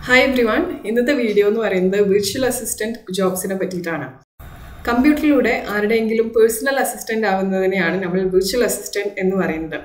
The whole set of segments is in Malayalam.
ഹായ് എവ്രി വൺ ഇന്നത്തെ വീഡിയോ എന്ന് പറയുന്നത് വിർച്വൽ അസിസ്റ്റന്റ് ജോബ്സിനെ പറ്റിയിട്ടാണ് കമ്പ്യൂട്ടറിലൂടെ ആരുടെയെങ്കിലും പേഴ്സണൽ അസിസ്റ്റന്റ് ആവുന്നതിനെയാണ് നമ്മൾ വിർച്വൽ അസിസ്റ്റന്റ് എന്ന് പറയുന്നത്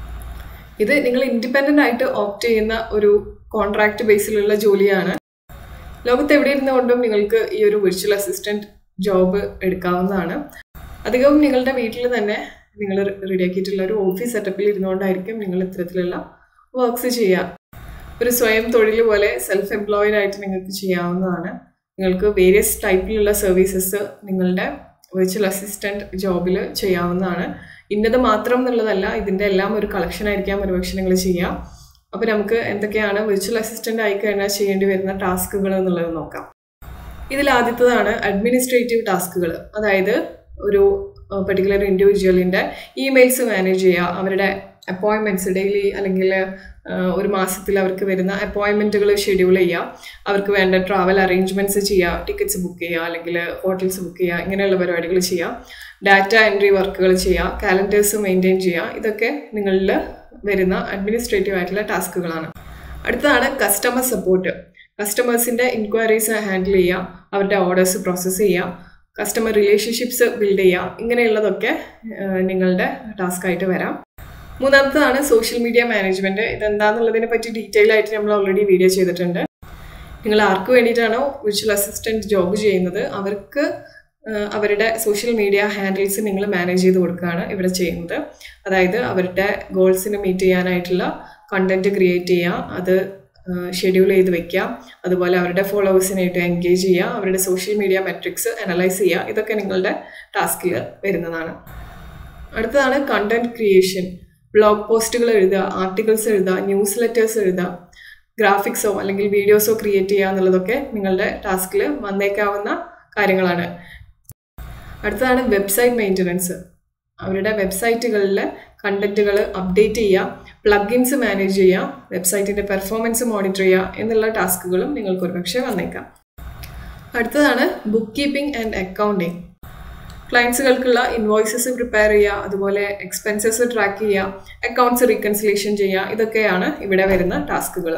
ഇത് നിങ്ങൾ ഇൻഡിപെൻഡൻ്റ് ആയിട്ട് ഓപ്റ്റ് ചെയ്യുന്ന ഒരു കോൺട്രാക്ട് ബേസിലുള്ള ജോലിയാണ് ലോകത്ത് എവിടെ ഇരുന്നുകൊണ്ടും നിങ്ങൾക്ക് ഈ ഒരു വിർച്വൽ അസിസ്റ്റന്റ് ജോബ് എടുക്കാവുന്നതാണ് അധികവും നിങ്ങളുടെ വീട്ടിൽ തന്നെ നിങ്ങൾ റെഡിയാക്കിയിട്ടുള്ള ഒരു ഓഫീസ് സെറ്റപ്പിൽ ഇരുന്നുകൊണ്ടായിരിക്കും നിങ്ങൾ ഇത്തരത്തിലുള്ള വർക്ക്സ് ചെയ്യുക ഒരു സ്വയം തൊഴിൽ പോലെ സെൽഫ് എംപ്ലോയിഡ് ആയിട്ട് നിങ്ങൾക്ക് ചെയ്യാവുന്നതാണ് നിങ്ങൾക്ക് വേരിയസ് ടൈപ്പിലുള്ള സർവീസസ് നിങ്ങളുടെ വിർച്വൽ അസിസ്റ്റൻറ്റ് ജോബിൽ ചെയ്യാവുന്നതാണ് ഇന്നത് മാത്രം എന്നുള്ളതല്ല ഇതിൻ്റെ എല്ലാം ഒരു കളക്ഷൻ ആയിരിക്കാം ഒരുപക്ഷെ നിങ്ങൾ ചെയ്യുക അപ്പോൾ നമുക്ക് എന്തൊക്കെയാണ് വിർച്വൽ അസിസ്റ്റൻ്റ് ആയി കഴിഞ്ഞാൽ ചെയ്യേണ്ടി വരുന്ന ടാസ്കുകൾ എന്നുള്ളത് നോക്കാം ഇതിൽ ആദ്യത്തതാണ് അഡ്മിനിസ്ട്രേറ്റീവ് ടാസ്കുകൾ അതായത് ഒരു പെർട്ടിക്കുലർ ഇൻഡിവിജ്വലിൻ്റെ ഇമെയിൽസ് മാനേജ് ചെയ്യുക അവരുടെ അപ്പോയിൻമെൻറ്റ്സ് ഡെയിലി അല്ലെങ്കിൽ ഒരു മാസത്തിൽ അവർക്ക് വരുന്ന അപ്പോയിൻമെൻറ്റുകൾ ഷെഡ്യൂൾ ചെയ്യുക അവർക്ക് വേണ്ട ട്രാവൽ അറേഞ്ച്മെൻറ്റ്സ് ചെയ്യുക ടിക്കറ്റ്സ് ബുക്ക് ചെയ്യുക അല്ലെങ്കിൽ ഹോട്ടൽസ് ബുക്ക് ചെയ്യുക ഇങ്ങനെയുള്ള പരിപാടികൾ ചെയ്യുക ഡാറ്റ എൻട്രി വർക്കുകൾ ചെയ്യുക കാലണ്ടേഴ്സ് മെയിൻറ്റെയിൻ ചെയ്യുക ഇതൊക്കെ നിങ്ങളിൽ വരുന്ന അഡ്മിനിസ്ട്രേറ്റീവ് ആയിട്ടുള്ള ടാസ്കുകളാണ് അടുത്തതാണ് കസ്റ്റമർ സപ്പോർട്ട് കസ്റ്റമേഴ്സിൻ്റെ ഇൻക്വയറീസ് ഹാൻഡിൽ ചെയ്യുക അവരുടെ ഓർഡേഴ്സ് പ്രോസസ്സ് ചെയ്യുക കസ്റ്റമർ റിലേഷൻഷിപ്സ് ബിൽഡ് ചെയ്യുക ഇങ്ങനെയുള്ളതൊക്കെ നിങ്ങളുടെ ടാസ്ക് ആയിട്ട് വരാം മൂന്നാമത്തതാണ് സോഷ്യൽ മീഡിയ മാനേജ്മെൻറ്റ് ഇതെന്താണെന്നുള്ളതിനെ പറ്റി ഡീറ്റെയിൽ ആയിട്ട് നമ്മൾ ഓൾറെഡി വീഡിയോ ചെയ്തിട്ടുണ്ട് നിങ്ങൾ ആർക്ക് വേണ്ടിയിട്ടാണോ വിർച്വൽ അസിസ്റ്റൻറ്റ് ജോബ് ചെയ്യുന്നത് അവർക്ക് അവരുടെ സോഷ്യൽ മീഡിയ ഹാൻഡിൽസ് നിങ്ങൾ മാനേജ് ചെയ്ത് കൊടുക്കുകയാണ് ഇവിടെ ചെയ്യുന്നത് അതായത് അവരുടെ ഗോൾസിന് മീറ്റ് ചെയ്യാനായിട്ടുള്ള കണ്ടന്റ് ക്രിയേറ്റ് ചെയ്യുക അത് ഷെഡ്യൂൾ ചെയ്ത് വെക്കുക അതുപോലെ അവരുടെ ഫോളോവേഴ്സിനായിട്ട് എൻഗേജ് ചെയ്യുക അവരുടെ സോഷ്യൽ മീഡിയ മെട്രിക്സ് അനലൈസ് ചെയ്യുക ഇതൊക്കെ നിങ്ങളുടെ ടാസ്കിൽ വരുന്നതാണ് അടുത്തതാണ് കണ്ടന്റ് ക്രിയേഷൻ ബ്ലോഗ് പോസ്റ്റുകൾ എഴുതുക ആർട്ടിക്കിൾസ് എഴുതുക ന്യൂസ് ലെറ്റേഴ്സ് എഴുതുക ഗ്രാഫിക്സോ അല്ലെങ്കിൽ വീഡിയോസോ ക്രിയേറ്റ് ചെയ്യുക എന്നുള്ളതൊക്കെ നിങ്ങളുടെ ടാസ്കിൽ വന്നേക്കാവുന്ന കാര്യങ്ങളാണ് അടുത്തതാണ് വെബ്സൈറ്റ് മെയിൻ്റനൻസ് അവരുടെ വെബ്സൈറ്റുകളിലെ കണ്ടന്റുകൾ അപ്ഡേറ്റ് ചെയ്യുക പ്ലഗിൻസ് മാനേജ് ചെയ്യുക വെബ്സൈറ്റിൻ്റെ പെർഫോമൻസ് മോണിറ്റർ ചെയ്യുക എന്നുള്ള ടാസ്കുകളും നിങ്ങൾക്ക് ഒരുപക്ഷെ വന്നേക്കാം അടുത്തതാണ് ബുക്ക് കീപ്പിംഗ് ആൻഡ് അക്കൗണ്ടിങ് ക്ലയൻസുകൾക്കുള്ള ഇൻവോയ്സസ് പ്രിപ്പയർ ചെയ്യുക അതുപോലെ എക്സ്പെൻസസ് ട്രാക്ക് ചെയ്യുക അക്കൗണ്ട്സ് റീകൺസിലേഷൻ ചെയ്യുക ഇതൊക്കെയാണ് ഇവിടെ വരുന്ന ടാസ്കുകൾ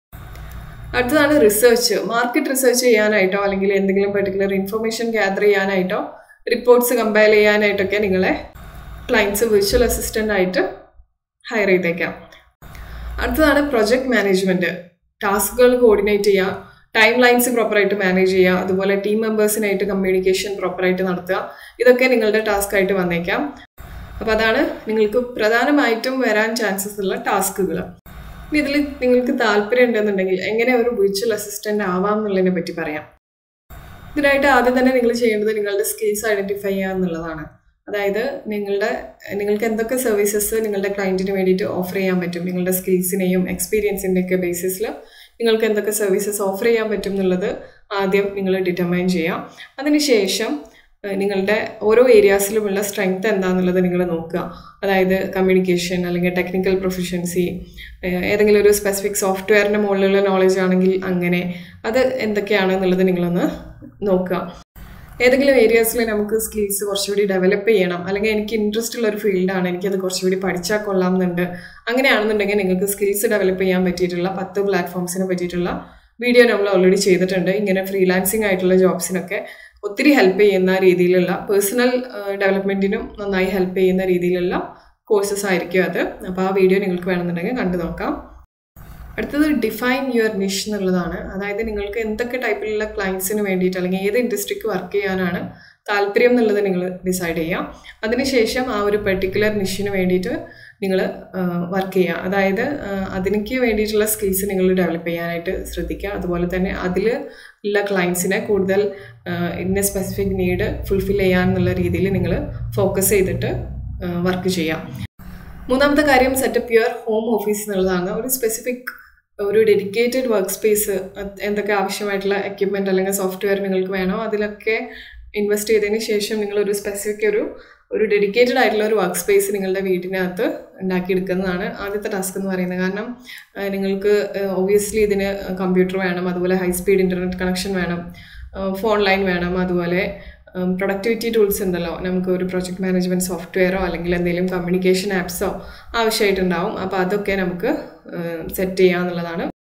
അടുത്തതാണ് റിസർച്ച് മാർക്കറ്റ് റിസർച്ച് ചെയ്യാനായിട്ടോ അല്ലെങ്കിൽ എന്തെങ്കിലും പെർട്ടിക്കുലർ ഇൻഫർമേഷൻ ഗ്യാദർ ചെയ്യാനായിട്ടോ റിപ്പോർട്ട്സ് കമ്പയർ ചെയ്യാനായിട്ടൊക്കെ നിങ്ങളെ ക്ലയൻസ് വിർച്വൽ അസിസ്റ്റൻ്റ് ആയിട്ട് ഹയർ ചെയ്തേക്കാം അടുത്തതാണ് പ്രൊജക്ട് മാനേജ്മെൻറ്റ് ടാസ്കുകൾ കോർഡിനേറ്റ് ചെയ്യുക ടൈം ലൈൻസ് പ്രോപ്പറായിട്ട് മാനേജ് ചെയ്യുക അതുപോലെ ടീം മെമ്പേഴ്സിനായിട്ട് കമ്മ്യൂണിക്കേഷൻ പ്രോപ്പറായിട്ട് നടത്തുക ഇതൊക്കെ നിങ്ങളുടെ ടാസ്ക് ആയിട്ട് വന്നേക്കാം അപ്പോൾ അതാണ് നിങ്ങൾക്ക് പ്രധാനമായിട്ടും വരാൻ ചാൻസസ് ഉള്ള ടാസ്കുകൾ ഇനി ഇതിൽ നിങ്ങൾക്ക് താല്പര്യം ഉണ്ടെന്നുണ്ടെങ്കിൽ എങ്ങനെ ഒരു വിർച്വൽ അസിസ്റ്റൻ്റ് ആവാം എന്നുള്ളതിനെ പറ്റി പറയാം ഇതിനായിട്ട് ആദ്യം തന്നെ നിങ്ങൾ ചെയ്യേണ്ടത് നിങ്ങളുടെ സ്കിൽസ് ഐഡൻറ്റിഫൈ ചെയ്യുക എന്നുള്ളതാണ് അതായത് നിങ്ങളുടെ നിങ്ങൾക്ക് എന്തൊക്കെ സർവീസസ് നിങ്ങളുടെ ക്ലയൻറ്റിന് വേണ്ടിയിട്ട് ഓഫർ ചെയ്യാൻ പറ്റും നിങ്ങളുടെ സ്കിൽസിനെയും എക്സ്പീരിയൻസിൻ്റെ ഒക്കെ ബേസിസിൽ നിങ്ങൾക്ക് എന്തൊക്കെ സർവീസസ് ഓഫർ ചെയ്യാൻ പറ്റും എന്നുള്ളത് ആദ്യം നിങ്ങൾ ഡിറ്റർമൈൻ ചെയ്യാം അതിനുശേഷം നിങ്ങളുടെ ഓരോ ഏരിയാസിലുമുള്ള സ്ട്രെങ്ത് എന്താണെന്നുള്ളത് നിങ്ങൾ നോക്കുക അതായത് കമ്മ്യൂണിക്കേഷൻ അല്ലെങ്കിൽ ടെക്നിക്കൽ പ്രൊഫഷൻസി ഏതെങ്കിലും ഒരു സ്പെസിഫിക് സോഫ്റ്റ്വെയറിൻ്റെ മുകളിലുള്ള നോളജ് ആണെങ്കിൽ അങ്ങനെ അത് എന്തൊക്കെയാണെന്നുള്ളത് നിങ്ങളൊന്ന് നോക്കുക ഏതെങ്കിലും ഏരിയാസിൽ നമുക്ക് സ്കിൽസ് കുറച്ചുകൂടി ഡെവലപ്പ് ചെയ്യണം അല്ലെങ്കിൽ എനിക്ക് ഇൻട്രസ്റ്റ് ഉള്ള ഒരു ഫീൽഡാണ് എനിക്കത് കുറച്ചുകൂടി പഠിച്ചാൽ കൊള്ളാം എന്നുണ്ട് അങ്ങനെയാണെന്നുണ്ടെങ്കിൽ നിങ്ങൾക്ക് സ്കിൽസ് ഡെവലപ്പ് ചെയ്യാൻ പറ്റിയിട്ടുള്ള പത്ത് പ്ലാറ്റ്ഫോംസിനെ പറ്റിയിട്ടുള്ള വീഡിയോ നമ്മൾ ഓൾറെഡി ചെയ്തിട്ടുണ്ട് ഇങ്ങനെ ഫ്രീലാൻസിങ് ആയിട്ടുള്ള ജോബ്സിനൊക്കെ ഒത്തിരി ഹെൽപ്പ് ചെയ്യുന്ന രീതിയിലുള്ള പേഴ്സണൽ ഡെവലപ്മെൻറ്റിനും നന്നായി ഹെൽപ്പ് ചെയ്യുന്ന രീതിയിലുള്ള കോഴ്സസ് ആയിരിക്കും അത് അപ്പോൾ ആ വീഡിയോ നിങ്ങൾക്ക് വേണമെന്നുണ്ടെങ്കിൽ കണ്ടു നോക്കാം അടുത്തത് ഡിഫൈൻ യുവർ നിഷ് എന്നുള്ളതാണ് അതായത് നിങ്ങൾക്ക് എന്തൊക്കെ ടൈപ്പിലുള്ള ക്ലയൻസിന് വേണ്ടിയിട്ട് അല്ലെങ്കിൽ ഏത് ഇൻഡസ്ട്രിക്ക് വർക്ക് ചെയ്യാനാണ് താല്പര്യം എന്നുള്ളത് നിങ്ങൾ ഡിസൈഡ് ചെയ്യാം അതിനുശേഷം ആ ഒരു പെർട്ടിക്കുലർ നിഷിന് വേണ്ടിയിട്ട് നിങ്ങൾ വർക്ക് ചെയ്യുക അതായത് അതിനേക്ക് വേണ്ടിയിട്ടുള്ള സ്കിൽസ് നിങ്ങൾ ഡെവലപ്പ് ചെയ്യാനായിട്ട് ശ്രദ്ധിക്കുക അതുപോലെ തന്നെ അതിൽ ഉള്ള ക്ലയൻസിനെ കൂടുതൽ ഇന്ന സ്പെസിഫിക് നീഡ് ഫുൾഫിൽ ചെയ്യാന്നുള്ള രീതിയിൽ നിങ്ങൾ ഫോക്കസ് ചെയ്തിട്ട് വർക്ക് ചെയ്യാം മൂന്നാമത്തെ കാര്യം സെറ്റപ്പ് യുവർ ഹോം ഓഫീസ് എന്നുള്ളതാണ് ഒരു സ്പെസിഫിക് ഒരു ഡെഡിക്കേറ്റഡ് വർക്ക് സ്പേസ് എന്തൊക്കെ ആവശ്യമായിട്ടുള്ള എക്യുപ്മെൻ്റ് അല്ലെങ്കിൽ സോഫ്റ്റ്വെയർ നിങ്ങൾക്ക് വേണോ അതിലൊക്കെ ഇൻവെസ്റ്റ് ചെയ്തതിന് ശേഷം നിങ്ങൾ ഒരു സ്പെസിഫിക് ഒരു ഒരു ഡെഡിക്കേറ്റഡ് ആയിട്ടുള്ള ഒരു വർക്ക് സ്പേസ് നിങ്ങളുടെ വീടിനകത്ത് ഉണ്ടാക്കിയെടുക്കുന്നതാണ് ആദ്യത്തെ ടാസ്ക് എന്ന് പറയുന്നത് കാരണം നിങ്ങൾക്ക് ഒബ്വിയസ്ലി ഇതിന് കമ്പ്യൂട്ടർ വേണം അതുപോലെ ഹൈ സ്പീഡ് ഇൻ്റർനെറ്റ് കണക്ഷൻ വേണം ഫോൺ ലൈൻ വേണം അതുപോലെ പ്രൊഡക്ടിവിറ്റി ടൂൾസ് ഉണ്ടല്ലോ നമുക്ക് ഒരു പ്രൊജക്ട് മാനേജ്മെൻറ്റ് സോഫ്റ്റ്വെയറോ അല്ലെങ്കിൽ എന്തെങ്കിലും കമ്മ്യൂണിക്കേഷൻ ആപ്സോ ആവശ്യമായിട്ടുണ്ടാവും അപ്പോൾ അതൊക്കെ നമുക്ക് സെറ്റ് ചെയ്യുക എന്നുള്ളതാണ്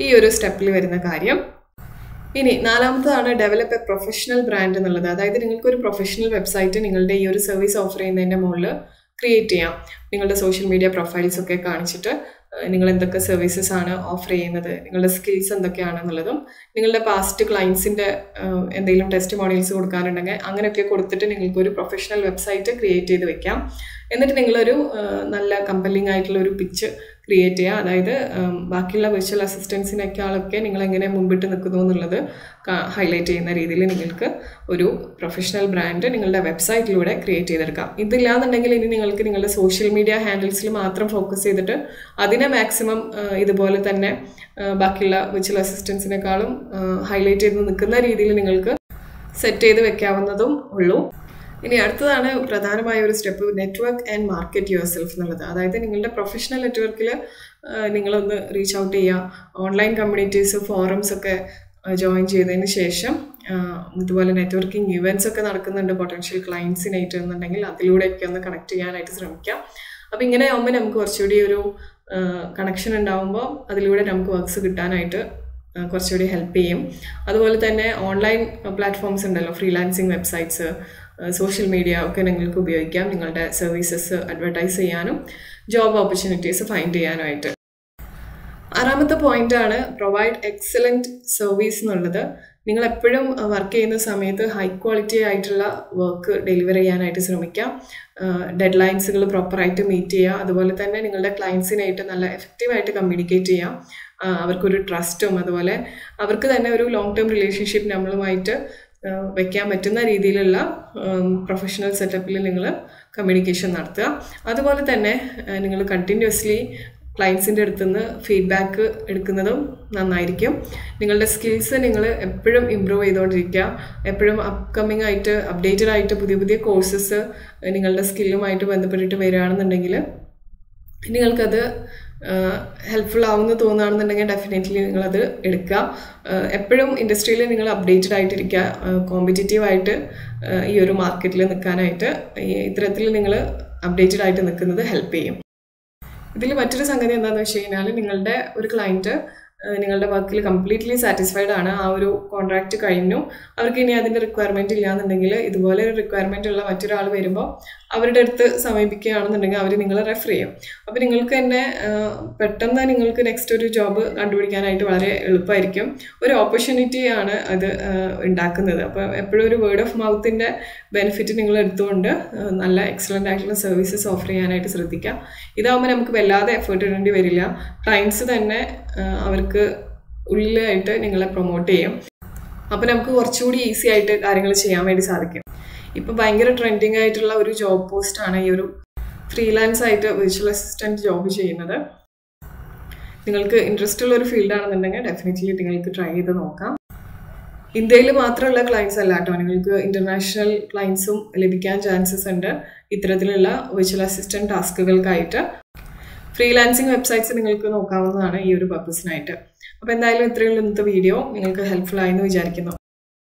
ഈ ഒരു സ്റ്റെപ്പിൽ വരുന്ന കാര്യം ഇനി നാലാമത്തതാണ് ഡെവലപ്പ് എ പ്രൊഫഷണൽ ബ്രാൻഡ് എന്നുള്ളത് അതായത് നിങ്ങൾക്കൊരു പ്രൊഫഷണൽ വെബ്സൈറ്റ് നിങ്ങളുടെ ഈ ഒരു സർവീസ് ഓഫർ ചെയ്യുന്നതിൻ്റെ മുകളിൽ ക്രിയേറ്റ് ചെയ്യാം നിങ്ങളുടെ സോഷ്യൽ മീഡിയ പ്രൊഫൈൽസ് ഒക്കെ കാണിച്ചിട്ട് നിങ്ങൾ എന്തൊക്കെ സർവീസസ് ആണ് ഓഫർ ചെയ്യുന്നത് നിങ്ങളുടെ സ്കിൽസ് എന്തൊക്കെയാണെന്നുള്ളതും നിങ്ങളുടെ പാസ്റ്റ് ക്ലയൻസിൻ്റെ എന്തെങ്കിലും ടെസ്റ്റ് മോഡൽസ് കൊടുക്കാറുണ്ടെങ്കിൽ അങ്ങനെയൊക്കെ കൊടുത്തിട്ട് നിങ്ങൾക്ക് ഒരു പ്രൊഫഷണൽ വെബ്സൈറ്റ് ക്രിയേറ്റ് ചെയ്ത് വെക്കാം എന്നിട്ട് നിങ്ങളൊരു നല്ല കമ്പലിംഗ് ആയിട്ടുള്ള ഒരു പിച്ച് ക്രിയേറ്റ് ചെയ്യുക അതായത് ബാക്കിയുള്ള വിർച്വൽ അസിസ്റ്റൻസിനേക്കാളൊക്കെ നിങ്ങൾ എങ്ങനെ മുമ്പിട്ട് നിൽക്കുന്നു എന്നുള്ളത് ഹൈലൈറ്റ് ചെയ്യുന്ന രീതിയിൽ നിങ്ങൾക്ക് ഒരു പ്രൊഫഷണൽ ബ്രാൻഡ് നിങ്ങളുടെ വെബ്സൈറ്റിലൂടെ ക്രിയേറ്റ് ചെയ്തെടുക്കാം ഇതില്ലാന്നുണ്ടെങ്കിൽ ഇനി നിങ്ങൾക്ക് നിങ്ങളുടെ സോഷ്യൽ മീഡിയ ഹാൻഡിൽസിൽ മാത്രം ഫോക്കസ് ചെയ്തിട്ട് അതിനെ മാക്സിമം ഇതുപോലെ തന്നെ ബാക്കിയുള്ള വിർച്വൽ അസിസ്റ്റൻസിനേക്കാളും ഹൈലൈറ്റ് ചെയ്ത് നിൽക്കുന്ന രീതിയിൽ നിങ്ങൾക്ക് സെറ്റ് ചെയ്ത് വെക്കാവുന്നതും ഉള്ളൂ ഇനി അടുത്തതാണ് പ്രധാനമായ ഒരു step network and market yourself എന്നുള്ളത് അതായത് നിങ്ങളുടെ പ്രൊഫഷണൽ നെറ്റ്വർക്കിൽ നിങ്ങളൊന്ന് റീച്ച് ഔട്ട് ചെയ്യുക ഓൺലൈൻ കമ്മ്യൂണിറ്റീസ് ഫോറംസ് ഒക്കെ ജോയിൻ ചെയ്തതിന് ശേഷം ഇതുപോലെ നെറ്റ്വർക്കിംഗ് ഇവൻറ്റ്സ് ഒക്കെ നടക്കുന്നുണ്ട് പൊട്ടൻഷ്യൽ ക്ലയൻസിനായിട്ട് എന്നുണ്ടെങ്കിൽ അതിലൂടെയൊക്കെ ഒന്ന് കണക്ട് ചെയ്യാനായിട്ട് ശ്രമിക്കാം അപ്പോൾ ഇങ്ങനെ ആകുമ്പോൾ നമുക്ക് കുറച്ചുകൂടി ഒരു കണക്ഷൻ ഉണ്ടാകുമ്പോൾ അതിലൂടെ നമുക്ക് വർക്ക്സ് കിട്ടാനായിട്ട് കുറച്ചുകൂടി ഹെൽപ്പ് ചെയ്യും അതുപോലെ തന്നെ ഓൺലൈൻ പ്ലാറ്റ്ഫോംസ് ഉണ്ടല്ലോ ഫ്രീലാൻസിങ് വെബ്സൈറ്റ്സ് സോഷ്യൽ മീഡിയ ഒക്കെ നിങ്ങൾക്ക് ഉപയോഗിക്കാം നിങ്ങളുടെ സർവീസസ് അഡ്വർടൈസ് ചെയ്യാനും ജോബ് ഓപ്പർച്യൂണിറ്റീസ് ഫൈൻഡ് ചെയ്യാനുമായിട്ട് ആറാമത്തെ പോയിന്റ് ആണ് പ്രൊവൈഡ് എക്സലൻറ്റ് സർവീസ് എന്നുള്ളത് നിങ്ങൾ എപ്പോഴും വർക്ക് ചെയ്യുന്ന സമയത്ത് ഹൈ ക്വാളിറ്റി ആയിട്ടുള്ള വർക്ക് ഡെലിവർ ചെയ്യാനായിട്ട് ശ്രമിക്കാം ഡെഡ് ലൈൻസുകൾ പ്രോപ്പറായിട്ട് മീറ്റ് ചെയ്യുക അതുപോലെ തന്നെ നിങ്ങളുടെ ക്ലയൻസിനായിട്ട് നല്ല എഫക്റ്റീവായിട്ട് കമ്മ്യൂണിക്കേറ്റ് ചെയ്യാം അവർക്കൊരു ട്രസ്റ്റും അതുപോലെ അവർക്ക് തന്നെ ഒരു ലോങ് ടേം റിലേഷൻഷിപ്പ് നമ്മളുമായിട്ട് വെക്കാൻ പറ്റുന്ന രീതിയിലുള്ള പ്രൊഫഷണൽ സെറ്റപ്പിൽ നിങ്ങൾ കമ്മ്യൂണിക്കേഷൻ നടത്തുക അതുപോലെ തന്നെ നിങ്ങൾ കണ്ടിന്യൂസ്ലി ക്ലയൻസിൻ്റെ അടുത്ത് നിന്ന് ഫീഡ്ബാക്ക് എടുക്കുന്നതും നന്നായിരിക്കും നിങ്ങളുടെ സ്കിൽസ് നിങ്ങൾ എപ്പോഴും ഇമ്പ്രൂവ് ചെയ്തുകൊണ്ടിരിക്കുക എപ്പോഴും അപ്കമ്മിങ് ആയിട്ട് അപ്ഡേറ്റഡ് ആയിട്ട് പുതിയ പുതിയ കോഴ്സസ് നിങ്ങളുടെ സ്കില്ലുമായിട്ട് ബന്ധപ്പെട്ടിട്ട് വരികയാണെന്നുണ്ടെങ്കിൽ നിങ്ങൾക്കത് ഹെൽപ്ഫുൾ ആവുമെന്ന് തോന്നുകയാണെന്നുണ്ടെങ്കിൽ ഡെഫിനറ്റ്ലി നിങ്ങളത് എടുക്കുക എപ്പോഴും ഇൻഡസ്ട്രിയിൽ നിങ്ങൾ അപ്ഡേറ്റഡ് ആയിട്ടിരിക്കുക കോമ്പറ്റീറ്റീവ് ആയിട്ട് ഈ ഒരു മാർക്കറ്റിൽ നിൽക്കാനായിട്ട് ഇത്തരത്തിൽ നിങ്ങൾ അപ്ഡേറ്റഡ് ആയിട്ട് നിൽക്കുന്നത് ഹെൽപ്പ് ചെയ്യും ഇതിൽ മറ്റൊരു സംഗതി എന്താണെന്ന് വെച്ച് കഴിഞ്ഞാൽ നിങ്ങളുടെ ഒരു ക്ലയൻറ്റ് നിങ്ങളുടെ വർക്കിൽ കംപ്ലീറ്റ്ലി സാറ്റിസ്ഫൈഡ് ആണ് ആ ഒരു കോൺട്രാക്റ്റ് കഴിഞ്ഞു അവർക്ക് ഇനി അതിൻ്റെ റിക്വയർമെൻറ്റ് ഇല്ലാന്നുണ്ടെങ്കിൽ ഇതുപോലെ ഒരു റിക്വയർമെൻ്റ് ഉള്ള മറ്റൊരാൾ വരുമ്പോൾ അവരുടെ അടുത്ത് സമീപിക്കുകയാണെന്നുണ്ടെങ്കിൽ അവർ നിങ്ങളെ റെഫർ ചെയ്യും അപ്പോൾ നിങ്ങൾക്ക് തന്നെ പെട്ടെന്ന് നിങ്ങൾക്ക് നെക്സ്റ്റ് ഒരു ജോബ് കണ്ടുപിടിക്കാനായിട്ട് വളരെ എളുപ്പമായിരിക്കും ഒരു ഓപ്പർച്യൂണിറ്റി ആണ് അത് ഉണ്ടാക്കുന്നത് അപ്പോൾ എപ്പോഴും ഒരു വേർഡ് ഓഫ് മൗത്തിൻ്റെ ബെനിഫിറ്റ് നിങ്ങൾ എടുത്തുകൊണ്ട് നല്ല എക്സലൻ്റ് ആയിട്ടുള്ള സർവീസസ് ഓഫർ ചെയ്യാനായിട്ട് ശ്രദ്ധിക്കുക ഇതാകുമ്പോൾ നമുക്ക് വല്ലാതെ എഫേർട്ട് ഇടേണ്ടി വരില്ല ക്ലയൻസ് തന്നെ അവർക്ക് ഉള്ളിലായിട്ട് നിങ്ങളെ പ്രൊമോട്ട് ചെയ്യും അപ്പോൾ നമുക്ക് കുറച്ചുകൂടി ഈസി ആയിട്ട് കാര്യങ്ങൾ ചെയ്യാൻ വേണ്ടി സാധിക്കും ഇപ്പോൾ ഭയങ്കര ട്രെൻഡിങ് ആയിട്ടുള്ള ഒരു ജോബ് പോസ്റ്റാണ് ഈ ഒരു ഫ്രീലാൻസ് ആയിട്ട് വിർച്വൽ അസിസ്റ്റൻറ്റ് ജോബ് ചെയ്യുന്നത് നിങ്ങൾക്ക് ഇൻട്രസ്റ്റ് ഉള്ള ഒരു ഫീൽഡ് ആണെന്നുണ്ടെങ്കിൽ ഡെഫിനറ്റ്ലി നിങ്ങൾക്ക് ട്രൈ ചെയ്ത് നോക്കാം ഇന്ത്യയിൽ മാത്രമുള്ള ക്ലയൻസ് അല്ല കേട്ടോ നിങ്ങൾക്ക് ഇന്റർനാഷണൽ ക്ലയൻസും ലഭിക്കാൻ ചാൻസസ് ഉണ്ട് ഇത്തരത്തിലുള്ള വിർച്വൽ അസിസ്റ്റന്റ് ടാസ്കുകൾക്കായിട്ട് ഫ്രീലാൻസിങ് വെബ്സൈറ്റ്സ് നിങ്ങൾക്ക് നോക്കാവുന്നതാണ് ഈ ഒരു പർപ്പസിനായിട്ട് അപ്പോൾ എന്തായാലും ഇത്രയുള്ള ഇന്നത്തെ വീഡിയോ നിങ്ങൾക്ക് ഹെൽപ്ഫുൾ ആയെന്ന് വിചാരിക്കുന്നു